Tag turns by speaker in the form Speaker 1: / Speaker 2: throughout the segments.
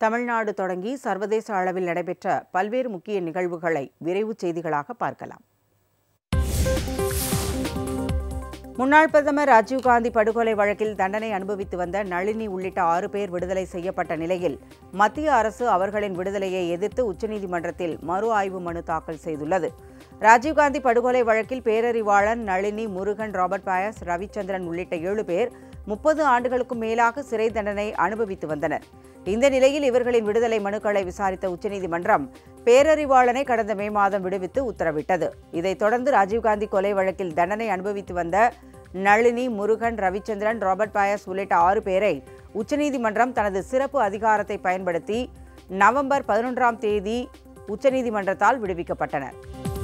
Speaker 1: தமிழ்நாடு தொடங்கி சர்வதேச அளவில் நடைபெற்ற பல்வேறு முக்கிய நிகழ்வுகளை விரைவு செய்திகளாக பார்க்கலாம் முன்னாள் பிரதமர் ராஜீவ்காந்தி படுகொலை வழக்கில் தண்டனை அனுபவித்து வந்த நளினி உள்ளிட்ட ஆறு பேர் விடுதலை செய்யப்பட்ட நிலையில் மத்திய அரசு அவர்களின் விடுதலையை எதிர்த்து உச்சநீதிமன்றத்தில் மறு ஆய்வு மனு தாக்கல் செய்துள்ளது ராஜீவ்காந்தி படுகொலை வழக்கில் பேரறிவாளன் நளினி முருகன் ராபர்ட் பாயஸ் ரவிச்சந்திரன் உள்ளிட்ட ஏழு பேர் முப்பது ஆண்டுகளுக்கும் மேலாக சிறை தண்டனை அனுபவித்து வந்தனர் இந்த நிலையில் இவர்களின் விடுதலை மனுக்களை விசாரித்த உச்சநீதிமன்றம் பேரறிவாளனை கடந்த மே மாதம் விடுவித்து உத்தரவிட்டது இதைத் தொடர்ந்து ராஜீவ்காந்தி கொலை வழக்கில் தண்டனை அனுபவித்து வந்த நளினி முருகன் ரவிச்சந்திரன் ராபர்ட் பாயஸ் உள்ளிட்ட ஆறு பேரை உச்சநீதிமன்றம் தனது சிறப்பு அதிகாரத்தை பயன்படுத்தி நவம்பர் பதினொன்றாம் தேதி உச்சநீதிமன்றத்தால் விடுவிக்கப்பட்டனர்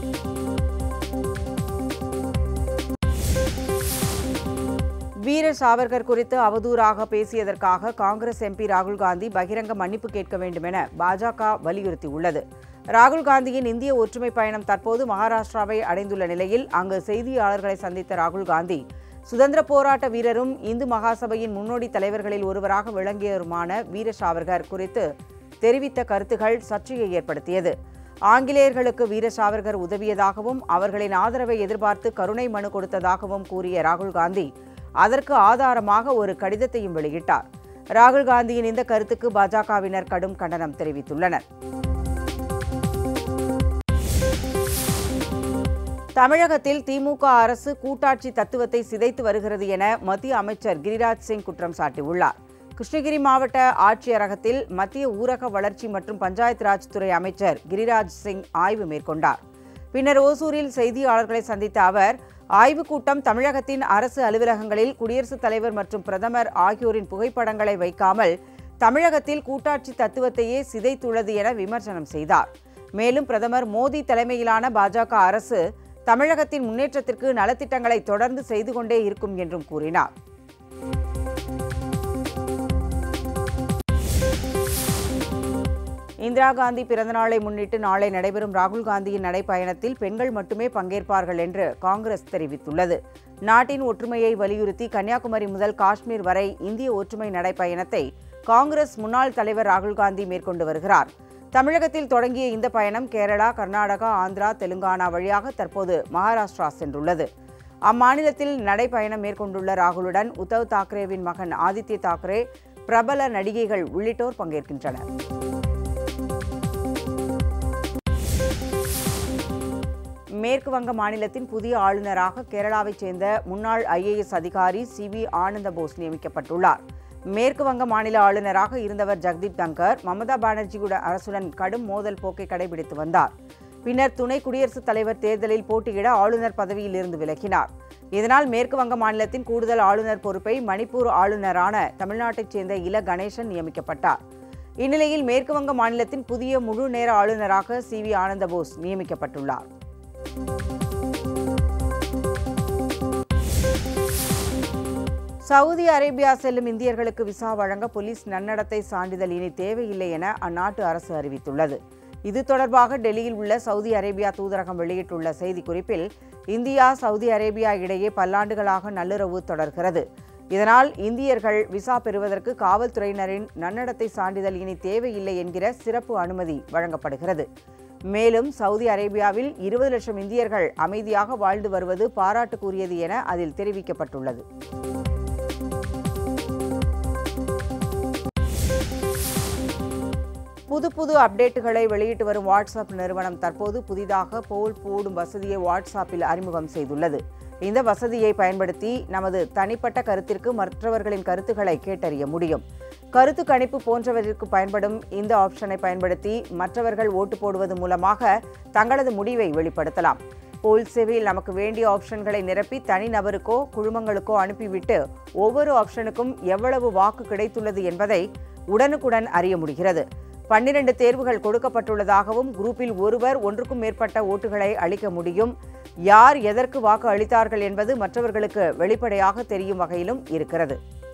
Speaker 1: வீர சாவர்கர் குறித்து அவதூறாக பேசியதற்காக காங்கிரஸ் எம்பி ராகுல் காந்தி பகிரங்க மன்னிப்பு கேட்க வேண்டும் என பாஜக வலியுறுத்தியுள்ளது ராகுல் காந்தியின் இந்திய ஒற்றுமை பயணம் தற்போது மகாராஷ்டிராவை அடைந்துள்ள நிலையில் அங்கு செய்தியாளர்களை சந்தித்த ராகுல் காந்தி சுதந்திர போராட்ட வீரரும் இந்து மகாசபையின் முன்னோடி தலைவர்களில் ஒருவராக விளங்கியவருமான வீர சாவர்கர் குறித்து தெரிவித்த கருத்துகள் சர்ச்சையை ஏற்படுத்தியது ஆங்கிலேயர்களுக்கு வீர சாவர்கர் உதவியதாகவும் அவர்களின் ஆதரவை எதிர்பார்த்து கருணை மனு கொடுத்ததாகவும் கூறிய ராகுல் காந்தி அதற்கு ஆதாரமாக ஒரு கடிதத்தையும் வெளியிட்டார் ராகுல் காந்தியின் இந்த கருத்துக்கு பாஜகவினர் கடும் கண்டனம் தெரிவித்துள்ளனர் தமிழகத்தில் திமுக அரசு கூட்டாட்சி தத்துவத்தை சிதைத்து வருகிறது என மத்திய அமைச்சர் கிரிராஜ் சிங் குற்றம் சாட்டியுள்ளார் கிருஷ்ணகிரி மாவட்ட ஆட்சியரகத்தில் மத்திய ஊரக வளர்ச்சி மற்றும் பஞ்சாயத்து ராஜ் துறை அமைச்சர் கிரிராஜ் சிங் ஆய்வு மேற்கொண்டார் பின்னர் ஓசூரில் செய்தியாளர்களை சந்தித்த அவர் ஆய்வுக் கூட்டம் தமிழகத்தின் அரசு அலுவலகங்களில் குடியரசுத் தலைவர் மற்றும் பிரதமர் ஆகியோரின் புகைப்படங்களை வைக்காமல் தமிழகத்தில் கூட்டாட்சி தத்துவத்தையே சிதைத்துள்ளது என விமர்சனம் செய்தார் மேலும் பிரதமர் மோடி தலைமையிலான பாஜக அரசு தமிழகத்தின் முன்னேற்றத்திற்கு நலத்திட்டங்களை தொடர்ந்து செய்து கொண்டே இருக்கும் என்றும் கூறினார் இந்திரா காந்தி பிறந்தநாளை முன்னிட்டு நாளை நடைபெறும் ராகுல் காந்தியின் நடைப்பயணத்தில் பெண்கள் மட்டுமே பங்கேற்பார்கள் என்று காங்கிரஸ் தெரிவித்துள்ளது நாட்டின் ஒற்றுமையை வலியுறுத்தி கன்னியாகுமரி முதல் காஷ்மீர் வரை இந்திய ஒற்றுமை நடைப்பயணத்தை காங்கிரஸ் முன்னாள் தலைவர் ராகுல் காந்தி மேற்கொண்டு வருகிறார் தமிழகத்தில் தொடங்கிய இந்த பயணம் கேரளா கர்நாடகா ஆந்திரா தெலுங்கானா வழியாக தற்போது மகாராஷ்டிரா சென்றுள்ளது அம்மாநிலத்தில் நடைப்பயணம் மேற்கொண்டுள்ள ராகுலுடன் உத்தவ் தாக்கரேவின் மகன் ஆதித்ய தாக்கரே பிரபல நடிகைகள் உள்ளிட்டோர் பங்கேற்கின்றனர் மேற்கு வங்க மாநிலத்தின் புதிய ஆளுநராக கேரளாவைச் சேர்ந்த முன்னாள் ஐஏஎஸ் அதிகாரி சி வி ஆனந்த போஸ் நியமிக்கப்பட்டுள்ளார் மேற்கு வங்க மாநில ஆளுநராக இருந்தவர் ஜெகதீப் தங்கர் மமதா பானர்ஜியுடன் அரசுடன் கடும் மோதல் போக்கை கடைபிடித்து வந்தார் பின்னர் துணை குடியரசுத் தலைவர் தேர்தலில் போட்டியிட ஆளுநர் பதவியில் இருந்து விலகினார் இதனால் மேற்கு வங்க மாநிலத்தின் கூடுதல் ஆளுநர் பொறுப்பை மணிப்பூர் ஆளுநரான தமிழ்நாட்டைச் சேர்ந்த இல கணேசன் நியமிக்கப்பட்டார் இந்நிலையில் மேற்கு வங்க மாநிலத்தின் புதிய முழு நேர ஆளுநராக சி வி ஆனந்தபோஸ் நியமிக்கப்பட்டுள்ளார் சவுதி அரேபியா செல்லும் இந்தியர்களுக்கு விசா வழங்க போலீஸ் நன்னடத்தை சான்றிதழ் இனி தேவையில்லை என அந்நாட்டு அரசு அறிவித்துள்ளது இது தொடர்பாக டெல்லியில் உள்ள சவுதி அரேபியா தூதரகம் வெளியிட்டுள்ள செய்திக்குறிப்பில் இந்தியா சவுதி அரேபியா இடையே பல்லாண்டுகளாக நல்லுறவு தொடர்கிறது இதனால் இந்தியர்கள் விசா பெறுவதற்கு காவல்துறையினரின் நன்னடத்தை சான்றிதழ் இனி தேவையில்லை என்கிற சிறப்பு அனுமதி வழங்கப்படுகிறது மேலும் சவுதி அரேபியாவில் இருபது லட்சம் இந்தியர்கள் அமைதியாக வாழ்ந்து வருவது பாராட்டுக்குரியது என அதில் தெரிவிக்கப்பட்டுள்ளது புது புது அப்டேட்டுகளை வெளியிட்டு வரும் வாட்ஸ்அப் நிறுவனம் தற்போது புதிதாக போல் போடும் வசதியை வாட்ஸ்அப்பில் அறிமுகம் செய்துள்ளது இந்த வசதியை பயன்படுத்தி நமது தனிப்பட்ட கருத்திற்கு மற்றவர்களின் கருத்துக்களை கேட்டறிய முடியும் கருத்து கணிப்பு போன்றவற்றிற்கு பயன்படும் இந்த ஆப்ஷனை பயன்படுத்தி மற்றவர்கள் ஓட்டு போடுவது மூலமாக தங்களது முடிவை வெளிப்படுத்தலாம் போல் சேவையில் நமக்கு வேண்டிய ஆப்ஷன்களை நிரப்பி தனிநபருக்கோ குழுமங்களுக்கோ அனுப்பிவிட்டு ஒவ்வொரு ஆப்ஷனுக்கும் எவ்வளவு வாக்கு கிடைத்துள்ளது என்பதை உடனுக்குடன் அறிய முடிகிறது பன்னிரண்டு தேர்வுகள் கொடுக்கப்பட்டுள்ளதாகவும் குரூப்பில் ஒருவர் ஒன்றுக்கும் மேற்பட்ட ஓட்டுகளை அளிக்க முடியும் யார் எதற்கு வாக்கு அளித்தார்கள் என்பது மற்றவர்களுக்கு வெளிப்படையாக தெரியும் வகையிலும் இருக்கிறது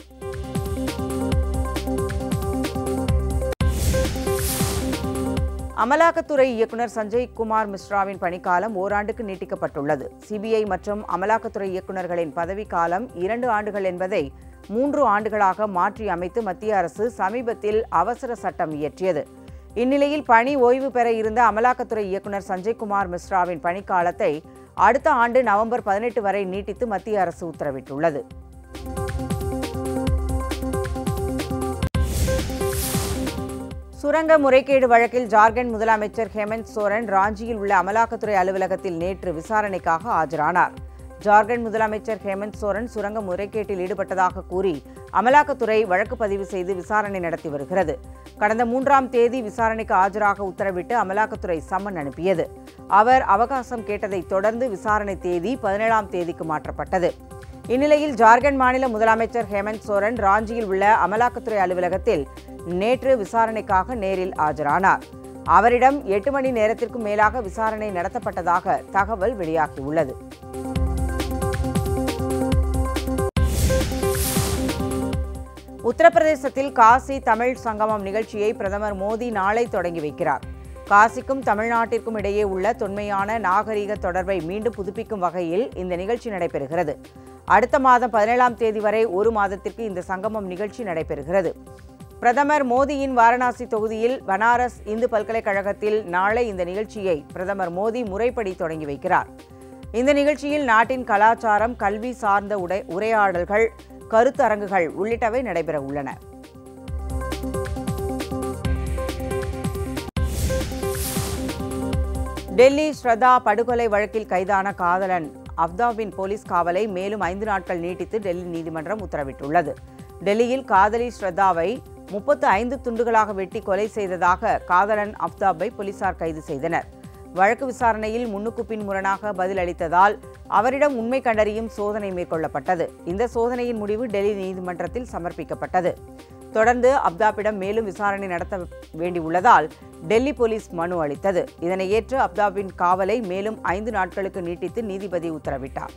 Speaker 1: அமலாக்கத்துறை இயக்குனர் சஞ்சய் குமார் மிஸ்ராவின் பணிக்காலம் ஓராண்டுக்கு நீட்டிக்கப்பட்டுள்ளது சிபிஐ மற்றும் அமலாக்கத்துறை இயக்குநர்களின் பதவிக்காலம் இரண்டு ஆண்டுகள் என்பதை மூன்று ஆண்டுகளாக மாற்றி அமைத்து மத்திய அரசு சமீபத்தில் அவசர சட்டம் இயற்றியது இந்நிலையில் பணி ஓய்வு பெற இருந்த அமலாக்கத்துறை இயக்குநர் சஞ்சய்குமார் மிஸ்ராவின் பணிக்காலத்தை அடுத்த ஆண்டு நவம்பர் பதினெட்டு வரை நீட்டித்து மத்திய அரசு உத்தரவிட்டுள்ளது சுரங்க முறைகேடு வழக்கில் ஜார்க்கண்ட் முதலமைச்சர் ஹேமந்த் சோரன் ராஞ்சியில் உள்ள அமலாக்கத்துறை அலுவலகத்தில் நேற்று விசாரணைக்காக ஆஜரானார் ஜார்க்கண்ட் முதலமைச்சர் ஹேமந்த் சோரன் சுரங்க முறைகேட்டில் ஈடுபட்டதாக கூறி அமலாக்கத்துறை வழக்கு பதிவு செய்து விசாரணை நடத்தி வருகிறது கடந்த மூன்றாம் தேதி விசாரணைக்கு ஆஜராக உத்தரவிட்டு அமலாக்கத்துறை சம்மன் அனுப்பியது அவர் அவகாசம் கேட்டதைத் தொடர்ந்து விசாரணை தேதி பதினேழாம் தேதிக்கு மாற்றப்பட்டது இந்நிலையில் ஜார்க்கண்ட் மாநில முதலமைச்சர் ஹேமந்த் சோரன் ராஞ்சியில் உள்ள அமலாக்கத்துறை அலுவலகத்தில் நேற்று விசாரணைக்காக நேரில் ஆஜரானார் அவரிடம் எட்டு மணி நேரத்திற்கும் மேலாக விசாரணை நடத்தப்பட்டதாக தகவல் வெளியாகியுள்ளது உத்தரப்பிரதேசத்தில் காசி தமிழ் சங்கமம் நிகழ்ச்சியை பிரதமர் மோடி நாளை தொடங்கி வைக்கிறார் காசிக்கும் தமிழ்நாட்டிற்கும் இடையே உள்ள தொன்மையான நாகரீக தொடர்பை மீண்டும் புதுப்பிக்கும் வகையில் இந்த நிகழ்ச்சி நடைபெறுகிறது அடுத்த மாதம் பதினேழாம் தேதி வரை ஒரு மாதத்திற்கு இந்த சங்கமம் நிகழ்ச்சி நடைபெறுகிறது பிரதமர் மோடியின் வாரணாசி தொகுதியில் பனாரஸ் இந்து பல்கலைக்கழகத்தில் நாளை இந்த நிகழ்ச்சியை பிரதமர் மோடி முறைப்படி தொடங்கி வைக்கிறார் இந்த நிகழ்ச்சியில் நாட்டின் கலாச்சாரம் கல்வி சார்ந்த உடை உரையாடல்கள் கருத்தரங்குகள் உள்ளிட்டவை நடைபெற உள்ளன டெல்லி ஸ்ரதா படுகொலை வழக்கில் கைதான காதலன் அப்தாவின் போலீஸ் காவலை மேலும் ஐந்து நாட்கள் நீட்டித்து டெல்லி நீதிமன்றம் உத்தரவிட்டுள்ளது டெல்லியில் காதலி ஸ்ரதாவை முப்பத்து ஐந்து துண்டுகளாக வெட்டி கொலை செய்ததாக காதலன் அப்தாபை போலீசார் கைது செய்தனர் வழக்கு விசாரணையில் முன்னுக்கு பின் முரணாக பதிலளித்ததால் அவரிடம் உண்மை கண்டறியும் சோதனை மேற்கொள்ளப்பட்டது இந்த சோதனையின் முடிவு டெல்லி நீதிமன்றத்தில் சமர்ப்பிக்கப்பட்டது தொடர்ந்து அப்தாபிடம் மேலும் விசாரணை நடத்த வேண்டியுள்ளதால் டெல்லி போலீஸ் மனு அளித்தது இதனை ஏற்று அப்தாபின் காவலை மேலும் ஐந்து நாட்களுக்கு நீட்டித்து நீதிபதி உத்தரவிட்டார்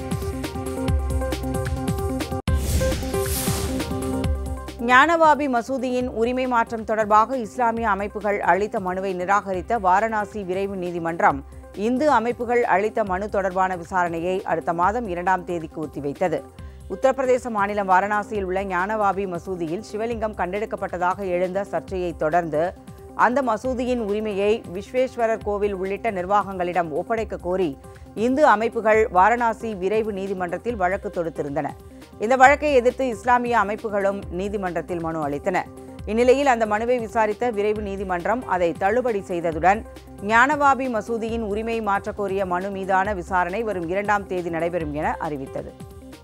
Speaker 1: ஞானவாபி மசூதியின் உரிமை மாற்றம் தொடர்பாக இஸ்லாமிய அமைப்புகள் அளித்த மனுவை நிராகரித்த வாரணாசி விரைவு நீதிமன்றம் இந்து அமைப்புகள் அளித்த மனு தொடர்பான விசாரணையை அடுத்த மாதம் இரண்டாம் தேதிக்கு ஒத்திவைத்தது உத்தரப்பிரதேச மாநிலம் வாரணாசியில் உள்ள ஞானவாபி மசூதியில் சிவலிங்கம் கண்டெடுக்கப்பட்டதாக எழுந்த சர்ச்சையை தொடர்ந்து அந்த மசூதியின் உரிமையை விஸ்வேஸ்வரர் கோவில் உள்ளிட்ட நிர்வாகங்களிடம் ஒப்படைக்க கோரி இந்து அமைப்புகள் வாரணாசி விரைவு நீதிமன்றத்தில் வழக்கு தொடுத்திருந்தன இந்த வழக்கை எதிர்த்து இஸ்லாமிய அமைப்புகளும் நீதிமன்றத்தில் மனு அளித்தன இந்நிலையில் அந்த மனுவை விசாரித்த விரைவு நீதிமன்றம் அதை தள்ளுபடி செய்ததுடன் ஞானவாபி மசூதியின் உரிமை மாற்றக் கோரிய மனு மீதான விசாரணை வரும் இரண்டாம் தேதி நடைபெறும் என அறிவித்தது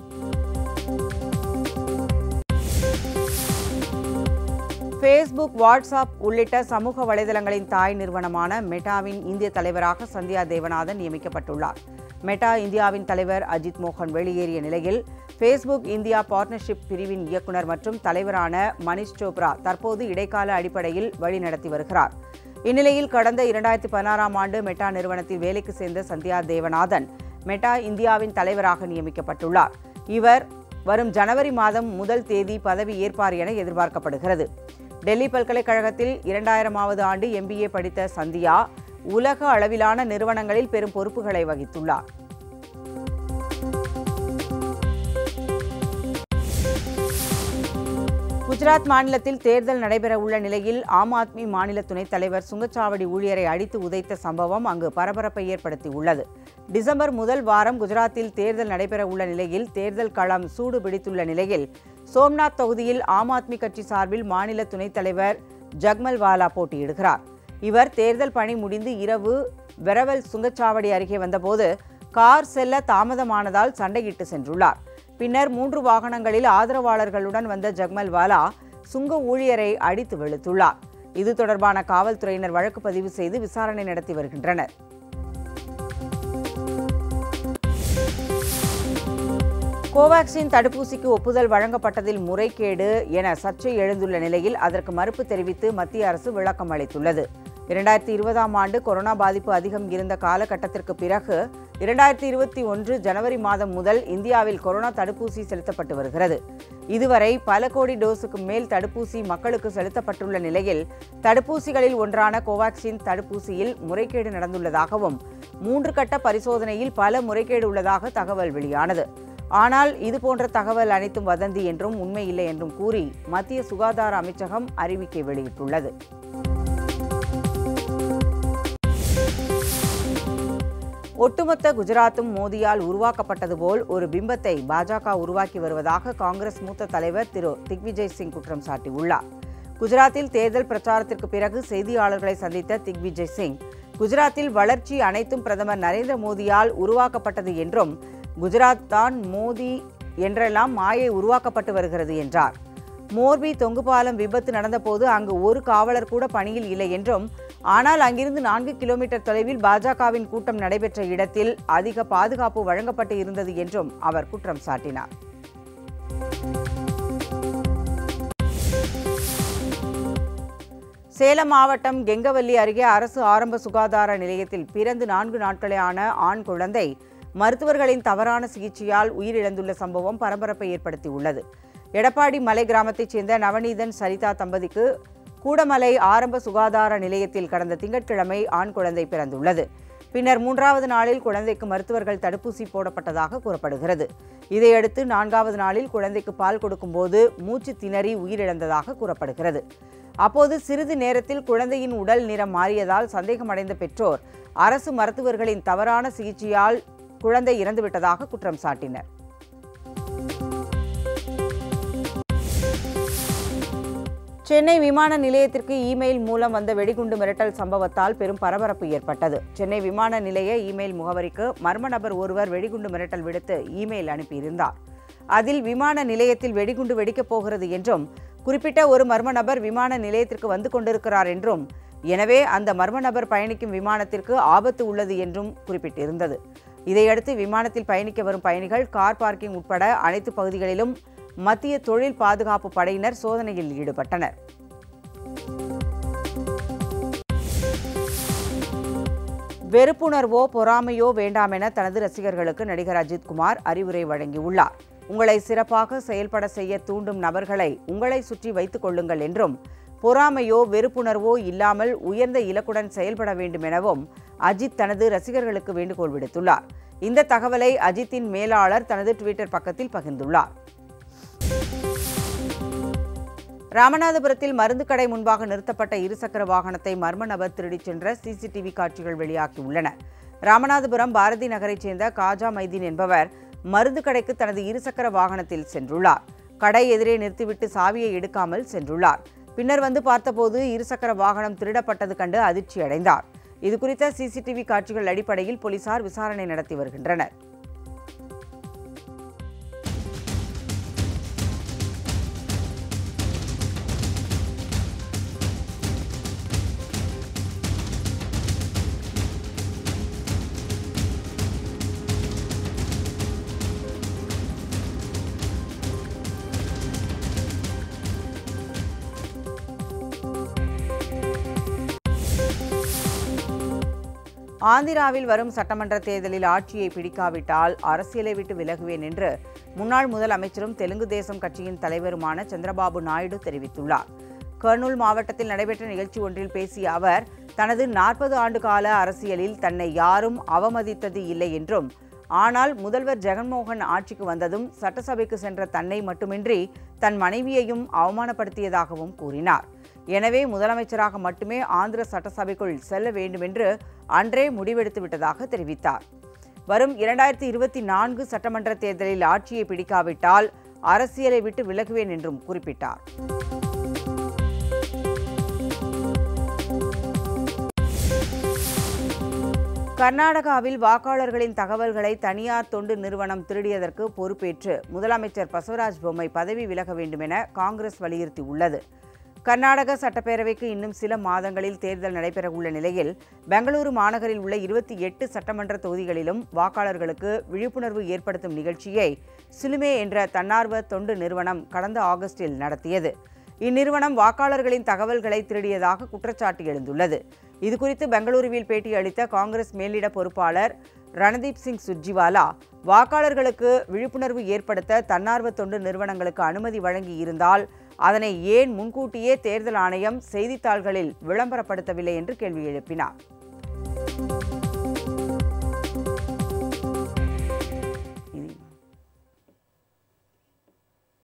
Speaker 1: ஃபேஸ்புக் வாட்ஸ்அப் உள்ளிட்ட சமூக வலைதளங்களின் தாய் நிறுவனமான மெட்டாவின் இந்திய தலைவராக சந்தியா தேவநாதன் நியமிக்கப்பட்டுள்ளார் மெட்டா இந்தியாவின் தலைவர் அஜித் மோகன் வெளியேறிய நிலையில் ஃபேஸ்புக் இந்தியா பார்ட்னர்ஷிப் பிரிவின் இயக்குனர் மற்றும் தலைவரான மனிஷ் சோப்ரா தற்போது இடைக்கால அடிப்படையில் வழிநடத்தி வருகிறார் இந்நிலையில் கடந்த இரண்டாயிரத்தி பதினாறாம் ஆண்டு மெட்டா நிறுவனத்தில் வேலைக்கு சேர்ந்த சந்தியா தேவநாதன் மெட்டா இந்தியாவின் தலைவராக நியமிக்கப்பட்டுள்ளார் இவர் வரும் ஜனவரி மாதம் முதல் தேதி பதவி ஏற்பார் என எதிர்பார்க்கப்படுகிறது டெல்லி பல்கலைக்கழகத்தில் இரண்டாயிரமாவது ஆண்டு எம்பிஏ படித்த சந்தியா உலக அளவிலான நிறுவனங்களில் பெரும் பொறுப்புகளை வகித்துள்ளார் குஜராத் மாநிலத்தில் தேர்தல் நடைபெறவுள்ள நிலையில் ஆம் ஆத்மி மாநில துணைத் தலைவர் சுங்கச்சாவடி ஊழியரை அடித்து உதைத்த சம்பவம் அங்கு பரபரப்பை ஏற்படுத்தியுள்ளது டிசம்பர் முதல் வாரம் குஜராத்தில் தேர்தல் நடைபெறவுள்ள நிலையில் தேர்தல் களம் சூடு பிடித்துள்ள நிலையில் சோம்நாத் தொகுதியில் ஆம் ஆத்மி கட்சி சார்பில் மாநில துணைத் தலைவர் ஜக்மல் வாலா போட்டியிடுகிறார் இவர் தேர்தல் பணி முடிந்து இரவு வெரவல் சுங்கச்சாவடி அருகே வந்தபோது கார் செல்ல தாமதமானதால் சண்டையிட்டு சென்றுள்ளார் பின்னர் மூன்று வாகனங்களில் ஆதரவாளர்களுடன் வந்த ஜக்மல் வாலா சுங்க ஊழியரை அடித்து வெளுத்துள்ளார் இது தொடர்பான காவல்துறையினர் வழக்கு பதிவு செய்து விசாரணை நடத்தி வருகின்றனர் கோவாக்சின் தடுப்பூசிக்கு ஒப்புதல் வழங்கப்பட்டதில் முறைகேடு என சர்ச்சை எழுந்துள்ள நிலையில் அதற்கு மறுப்பு தெரிவித்து மத்திய அரசு விளக்கம் அளித்துள்ளது இரண்டாயிரத்தி இருபதாம் ஆண்டு கொரோனா பாதிப்பு அதிகம் இருந்த காலகட்டத்திற்கு பிறகு இரண்டாயிரத்தி இருபத்தி ஒன்று ஜனவரி மாதம் முதல் இந்தியாவில் கொரோனா தடுப்பூசி செலுத்தப்பட்டு வருகிறது இதுவரை பல கோடி டோஸுக்கு மேல் தடுப்பூசி மக்களுக்கு செலுத்தப்பட்டுள்ள நிலையில் தடுப்பூசிகளில் ஒன்றான கோவாக்சின் தடுப்பூசியில் முறைகேடு நடந்துள்ளதாகவும் மூன்று கட்ட பரிசோதனையில் பல முறைகேடு உள்ளதாக தகவல் வெளியானது ஆனால் இதுபோன்ற தகவல் அனைத்தும் வதந்தி என்றும் உண்மையில்லை என்றும் கூறி மத்திய சுகாதார அமைச்சகம் அறிவிக்கை வெளியிட்டுள்ளது ஒட்டுமொத்த குஜராத்தும் மோடியால் உருவாக்கப்பட்டது போல் ஒரு பிம்பத்தை பாஜக உருவாக்கி வருவதாக காங்கிரஸ் மூத்த தலைவர் திரு திக்விஜய் சிங் குற்றம் சாட்டியுள்ளார் குஜராத்தில் தேர்தல் பிரச்சாரத்திற்கு பிறகு செய்தியாளர்களை சந்தித்த திக்விஜய் சிங் குஜராத்தில் வளர்ச்சி அனைத்தும் பிரதமர் நரேந்திர மோடியால் உருவாக்கப்பட்டது என்றும் குஜராத் தான் மோடி என்றெல்லாம் மாயை உருவாக்கப்பட்டு வருகிறது என்றார் மோர்பி தொங்கு பாலம் விபத்து நடந்தபோது அங்கு ஒரு காவலர் கூட பணியில் இல்லை என்றும் ஆனால் அங்கிருந்து நான்கு கிலோமீட்டர் தொலைவில் பாஜகவின் கூட்டம் நடைபெற்ற இடத்தில் அதிக பாதுகாப்பு வழங்கப்பட்டு இருந்தது என்றும் அவர் குற்றம் சாட்டினார் சேலம் மாவட்டம் கெங்கவல்லி அருகே அரசு ஆரம்ப சுகாதார நிலையத்தில் பிறந்து நான்கு நாட்களே ஆன ஆண் குழந்தை மருத்துவர்களின் தவறான சிகிச்சையால் உயிரிழந்துள்ள சம்பவம் பரபரப்பை ஏற்படுத்தியுள்ளது எடப்பாடி மலை கிராமத்தைச் சேர்ந்த நவநீதன் சரிதா தம்பதிக்கு கூடமலை ஆரம்ப சுகாதார நிலையத்தில் கடந்த திங்கட்கிழமை ஆண் குழந்தை பிறந்துள்ளது பின்னர் மூன்றாவது நாளில் குழந்தைக்கு மருத்துவர்கள் தடுப்பூசி போடப்பட்டதாக கூறப்படுகிறது இதையடுத்து நான்காவது நாளில் குழந்தைக்கு பால் கொடுக்கும்போது மூச்சு திணறி உயிரிழந்ததாக கூறப்படுகிறது அப்போது சிறிது நேரத்தில் குழந்தையின் உடல் நிறம் மாறியதால் சந்தேகமடைந்த பெற்றோர் அரசு மருத்துவர்களின் தவறான சிகிச்சையால் குழந்தை இறந்துவிட்டதாக குற்றம் சாட்டினர் சென்னை விமான நிலையத்திற்கு இமெயில் மூலம் வந்த வெடிகுண்டு மிரட்டல் சம்பவத்தால் பெரும் பரபரப்பு ஏற்பட்டது சென்னை விமான நிலைய இமெயில் முகவரிக்கு மர்ம நபர் ஒருவர் வெடிகுண்டு மிரட்டல் விடுத்து இமெயில் அனுப்பியிருந்தார் அதில் விமான நிலையத்தில் வெடிகுண்டு வெடிக்கப் போகிறது என்றும் குறிப்பிட்ட ஒரு மர்ம நபர் விமான நிலையத்திற்கு வந்து கொண்டிருக்கிறார் என்றும் எனவே அந்த மர்ம நபர் பயணிக்கும் விமானத்திற்கு ஆபத்து உள்ளது என்றும் குறிப்பிட்டிருந்தது இதையடுத்து விமானத்தில் பயணிக்க வரும் பயணிகள் கார் பார்க்கிங் உட்பட அனைத்து பகுதிகளிலும் மத்திய தொழில் பாதுகாப்பு படையினர் சோதனையில் ஈடுபட்டனர் வெறுப்புணர்வோ பொறாமையோ வேண்டாம் என தனது ரசிகர்களுக்கு நடிகர் அஜித்குமார் அறிவுரை வழங்கியுள்ளார் உங்களை சிறப்பாக செயல்பட செய்ய தூண்டும் நபர்களை உங்களை சுற்றி வைத்துக் கொள்ளுங்கள் என்றும் பொறாமையோ வெறுப்புணர்வோ இல்லாமல் உயர்ந்த இலக்குடன் செயல்பட வேண்டும் எனவும் அஜித் தனது ரசிகர்களுக்கு வேண்டுகோள் விடுத்துள்ளார் இந்த தகவலை அஜித்தின் மேலாளர் தனது ட்விட்டர் பக்கத்தில் பகிர்ந்துள்ளார் ராமநாதபுரத்தில் மருந்து கடை முன்பாக நிறுத்தப்பட்ட இருசக்கர வாகனத்தை மர்ம நபர் திருடிச் சென்ற சிசிடிவி காட்சிகள் வெளியாகியுள்ளன ராமநாதபுரம் பாரதி நகரைச் சேர்ந்த காஜா மைதீன் என்பவர் மருந்து கடைக்கு தனது இருசக்கர வாகனத்தில் சென்றுள்ளார் கடை எதிரே நிறுத்திவிட்டு சாவியை எடுக்காமல் சென்றுள்ளார் பின்னர் வந்து பார்த்தபோது இருசக்கர வாகனம் திருடப்பட்டது கண்டு அதிர்ச்சி அடைந்தார் இதுகுறித்த சிசிடிவி காட்சிகள் அடிப்படையில் போலீசார் விசாரணை நடத்தி வருகின்றனர் ஆந்திராவில் வரும் சட்டமன்ற தேர்தலில் ஆட்சியை பிடிக்காவிட்டால் அரசியலை விட்டு விலகுவேன் என்று முன்னாள் முதலமைச்சரும் தெலுங்கு தேசம் கட்சியின் தலைவருமான சந்திரபாபு நாயுடு தெரிவித்துள்ளார் கர்னூல் மாவட்டத்தில் நடைபெற்ற நிகழ்ச்சி ஒன்றில் பேசிய அவர் தனது நாற்பது ஆண்டு கால அரசியலில் தன்னை யாரும் அவமதித்தது இல்லை என்றும் ஆனால் முதல்வர் ஜெகன்மோகன் ஆட்சிக்கு வந்ததும் சட்டசபைக்கு சென்ற தன்னை மட்டுமின்றி தன் மனைவியையும் அவமானப்படுத்தியதாகவும் கூறினார் எனவே முதலமைச்சராக மட்டுமே ஆந்திர சட்டசபைக்குள் செல்ல வேண்டுமென்று அன்றே முடிவெடுத்து விட்டதாக தெரிவித்தார் வரும் இரண்டாயிரத்தி இருபத்தி நான்கு சட்டமன்ற தேர்தலில் ஆட்சியை பிடிக்காவிட்டால் அரசியலை விட்டு விலகுவேன் என்றும் குறிப்பிட்டார் கர்நாடகாவில் வாக்காளர்களின் தகவல்களை தனியார் தொண்டு நிறுவனம் திருடியதற்கு பொறுப்பேற்று முதலமைச்சர் பசவராஜ் பொம்மை பதவி விலக வேண்டும் என காங்கிரஸ் வலியுறுத்தியுள்ளது கர்நாடக சட்டப்பேரவைக்கு இன்னும் சில மாதங்களில் தேர்தல் நடைபெறவுள்ள நிலையில் பெங்களூரு மாநகரில் உள்ள இருபத்தி எட்டு சட்டமன்ற தொகுதிகளிலும் வாக்காளர்களுக்கு விழிப்புணர்வு ஏற்படுத்தும் நிகழ்ச்சியை சிலுமே என்ற தன்னார்வ தொண்டு நிறுவனம் கடந்த ஆகஸ்டில் நடத்தியது இந்நிறுவனம் வாக்காளர்களின் தகவல்களை திருடியதாக குற்றச்சாட்டு எழுந்துள்ளது இதுகுறித்து பெங்களூருவில் பேட்டியளித்த காங்கிரஸ் மேலிட பொறுப்பாளர் ரணதீப் சிங் சுர்ஜிவாலா வாக்காளர்களுக்கு விழிப்புணர்வு ஏற்படுத்த தன்னார்வ தொண்டு நிறுவனங்களுக்கு அனுமதி வழங்கி இருந்தால் அதனை ஏன் முன்கூட்டியே தேர்தல் ஆணையம் செய்தித்தாள்களில் விளம்பரப்படுத்தவில்லை என்று கேள்வி எழுப்பினார்